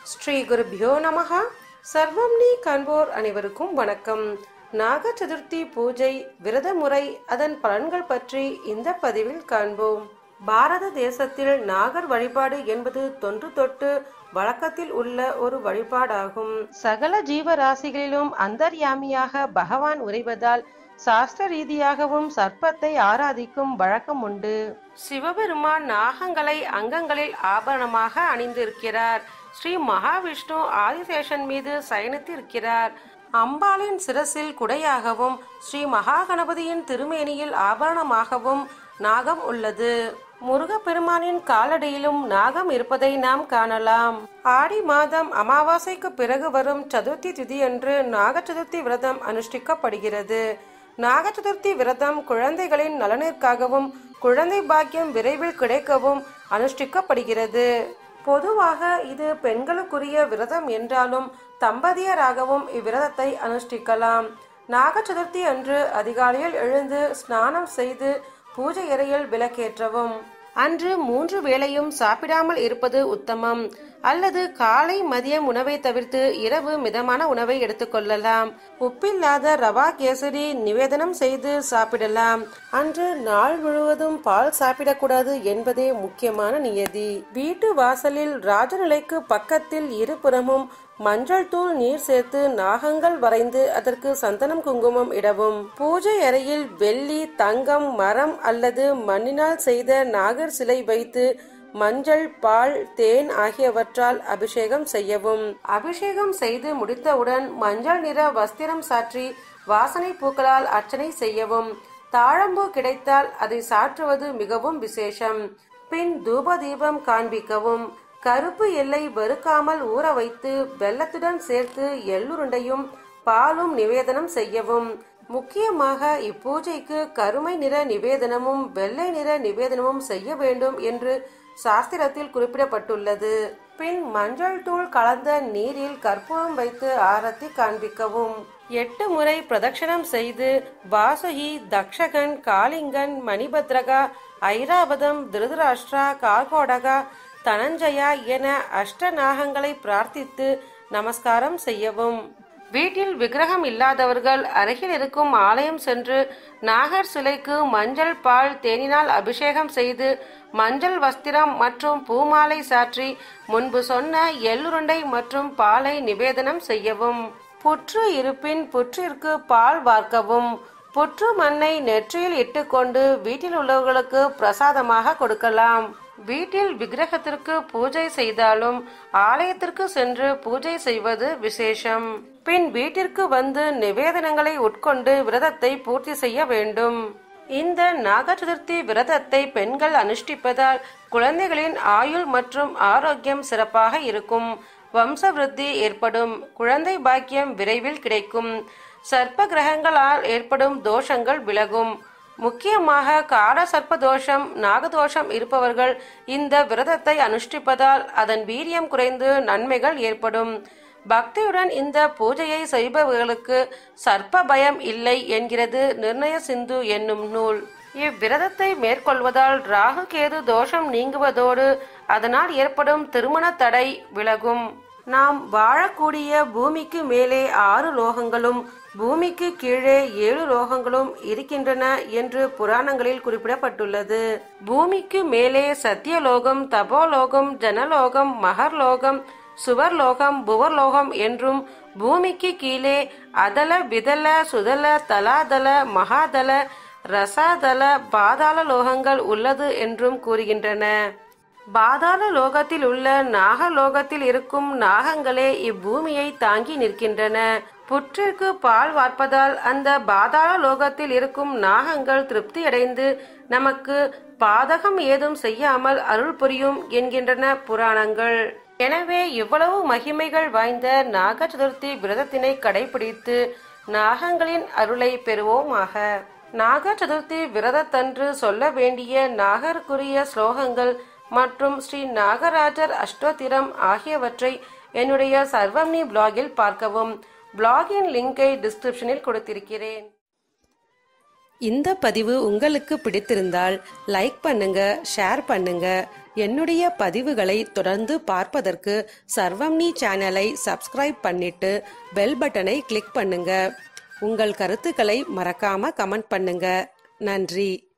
ஸ்ரீ குருபியோ நமஹ சர்வம் நீ காண்போர் அனைவருக்கும் வணக்கம் நாக சதுர்த்தி பூஜை விரத முறை அதன் பலன்கள் பற்றி இந்த பதிவில் காண்போம் பாரத தேசத்தில் நாகர் வழிபாடு என்பது தொன்று தொட்டு வழக்கத்தில் உள்ள ஒரு வழிபாடாகும் சகல ஜீவராசிகளிலும் அந்தர்யாமியாக பகவான் உறைவதால் சாஸ்திர ரீதியாகவும் சர்ப்பத்தை ஆராதிக்கும் வழக்கம் உண்டு சிவபெருமான் நாகங்களை அங்கங்களில் ஆபரணமாக அணிந்திருக்கிறார் ஸ்ரீ மகாவிஷ்ணு ஆதிசேஷன் மீது சயனித்து இருக்கிறார் அம்பாளின் சிரசில் குடையாகவும் ஸ்ரீ மகாகணபதியின் திருமேனியில் ஆபரணமாகவும் நாகம் உள்ளது முருகப்பெருமானின் காலடியிலும் நாகம் இருப்பதை நாம் காணலாம் ஆடி மாதம் அமாவாசைக்கு பிறகு வரும் சதுர்த்தி திதியன்று நாக சதுர்த்தி விரதம் அனுஷ்டிக்கப்படுகிறது நாக சதுர்த்தி விரதம் குழந்தைகளின் நலனிற்காகவும் குழந்தை பாக்கியம் விரைவில் கிடைக்கவும் அனுஷ்டிக்கப்படுகிறது பொதுவாக இது பெண்களுக்குரிய விரதம் என்றாலும் தம்பதியராகவும் இவ்விரதத்தை அனுஷ்டிக்கலாம் நாக சதுர்த்தி அன்று அதிகாலையில் எழுந்து ஸ்நானம் செய்து பூஜை அறையில் விளக்கேற்றவும் அன்று மூன்று வேளையும் சாப்பிடாமல் இருப்பது உத்தமம் அல்லது காலை மதியம் உணவை தவிர்த்து இரவு மிதமான உணவை எடுத்துக்கொள்ளலாம் உப்பில்லாத ரவா கேசரி நிவேதனம் செய்து சாப்பிடலாம் அன்று நாள் முழுவதும் பால் சாப்பிடக்கூடாது என்பதே முக்கியமான நியதி வீட்டு வாசலில் ராஜநிலைக்கு பக்கத்தில் இருபுறமும் மஞ்சள் தூள் நீர் சேர்த்து நாகங்கள் வரைந்து அதற்கு சந்தனம் குங்குமம் இடவும் பூஜை அறையில் வெள்ளி தங்கம் மரம் அல்லது மண்ணினால் செய்த நாகர் சிலை வைத்து மஞ்சள் பால் தேன் ஆகியவற்றால் அபிஷேகம் செய்யவும் அபிஷேகம் செய்து முடித்தவுடன் மஞ்சள் நிற வஸ்திரம் சாற்றி வாசனை பூக்களால் அர்ச்சனை செய்யவும் தாழம்பூ கிடைத்தால் அதை சாற்றுவது மிகவும் விசேஷம் பின் தூப தீபம் காண்பிக்கவும் கருப்பு எல்லை வறுக்காமல் ஊற வைத்து வெள்ளத்துடன் சேர்த்து எள்ளுருண்டையும் பாலும் நிவேதனம் செய்யவும் முக்கியமாக இப்பூஜைக்கு கருமை நிற நிவேதனமும் வெள்ளை நிற நிவேதனமும் செய்ய வேண்டும் என்று சாஸ்திரத்தில் குறிப்பிடப்பட்டுள்ளது பின் மஞ்சள் தூள் கலந்த நீரில் கற்பூரம் வைத்து ஆரத்தி காண்பிக்கவும் எட்டு முறை பிரதட்சணம் செய்து வாசுகி தக்ஷகன் காளிங்கன் மணிபத்ரகா ஐராவதம் திருதராஷ்டிரா கார்கோடகா தனஞ்சயா என அஷ்டநாகங்களை பிரார்த்தித்து நமஸ்காரம் செய்யவும் வீட்டில் விக்கிரகம் இல்லாதவர்கள் அருகில் இருக்கும் ஆலயம் சென்று நாகர் சிலைக்கு மஞ்சள் பால் தேனினால் அபிஷேகம் செய்து மஞ்சள் வஸ்திரம் மற்றும் பூமாலை சாற்றி முன்பு சொன்ன எள்ளுருண்டை மற்றும் பாலை நிவேதனம் செய்யவும் புற்று இருப்பின் புற்றிற்கு பால் வார்க்கவும் புற்று மண்ணை நெற்றியில் இட்டுக்கொண்டு வீட்டில் உள்ளவர்களுக்கு பிரசாதமாக கொடுக்கலாம் வீட்டில் விக்கிரகத்திற்கு பூஜை செய்தாலும் ஆலயத்திற்கு சென்று பூஜை செய்வது விசேஷம் பின் வீட்டிற்கு வந்து நிவேதனங்களை உட்கொண்டு விரதத்தை பூர்த்தி செய்ய வேண்டும் இந்த நாக சதுர்த்தி விரதத்தை பெண்கள் அனுஷ்டிப்பதால் குழந்தைகளின் ஆயுள் மற்றும் ஆரோக்கியம் சிறப்பாக இருக்கும் வம்ச விருத்தி ஏற்படும் குழந்தை பாக்கியம் விரைவில் கிடைக்கும் சர்ப்ப கிரகங்களால் ஏற்படும் தோஷங்கள் விலகும் முக்கியமாக கால சர்ப்ப தோஷம் நாகதோஷம் இருப்பவர்கள் இந்த விரதத்தை அனுஷ்டிப்பதால் அதன் வீரியம் குறைந்து நன்மைகள் ஏற்படும் பக்தியுடன் இந்த பூஜையை செய்பவர்களுக்கு சர்ப்ப பயம் இல்லை என்கிறது நிர்ணய சிந்து என்னும் நூல் இவ்விரதத்தை மேற்கொள்வதால் ராகு கேது தோஷம் நீங்குவதோடு அதனால் ஏற்படும் திருமண தடை விலகும் நாம் வாழக்கூடிய பூமிக்கு மேலே ஆறு லோகங்களும் பூமிக்கு கீழே ஏழு லோகங்களும் இருக்கின்றன என்று புராணங்களில் குறிப்பிடப்பட்டுள்ளது பூமிக்கு மேலே சத்தியலோகம் தபோலோகம் ஜனலோகம் மகர்லோகம் சுவர்லோகம் புவர்லோகம் என்றும் பூமிக்கு கீழே அதல விதல சுதல தலாதல மகாதல ரசாதல பாதாள லோகங்கள் உள்ளது என்றும் கூறுகின்றன பாதாள லோகத்தில் உள்ள நாகலோகத்தில் இருக்கும் நாகங்களே இப்பூமியை தாங்கி நிற்கின்றன புற்றிற்கு பால் வார்ப்பதால் அந்த பாதாள லோகத்தில் இருக்கும் நாகங்கள் திருப்தியடைந்து நமக்கு பாதகம் ஏதும் செய்யாமல் அருள் புரியும் என்கின்றன புராணங்கள் எனவே இவ்வளவு மகிமைகள் வாய்ந்த நாக சதுர்த்தி விரதத்தினை கடைபிடித்து நாகங்களின் அருளை பெறுவோமாக நாக சதுர்த்தி விரதத்தன்று சொல்ல வேண்டிய நாகருக்குரிய ஸ்லோகங்கள் மற்றும் ஸ்ரீ நாகராஜர் அஷ்டோத்திரம் ஆகியவற்றை என்னுடைய சர்வம்னி பிளாகில் பார்க்கவும் பிளாகின் லிங்கை டிஸ்கிரிப்ஷனில் கொடுத்திருக்கிறேன் இந்த பதிவு உங்களுக்கு பிடித்திருந்தால் லைக் பண்ணுங்க ஷேர் பண்ணுங்க என்னுடைய பதிவுகளை தொடர்ந்து பார்ப்பதற்கு சர்வம்னி சேனலை சப்ஸ்கிரைப் பண்ணிட்டு பெல் பட்டனை கிளிக் பண்ணுங்க உங்கள் கருத்துக்களை மறக்காம கமெண்ட் பண்ணுங்க நன்றி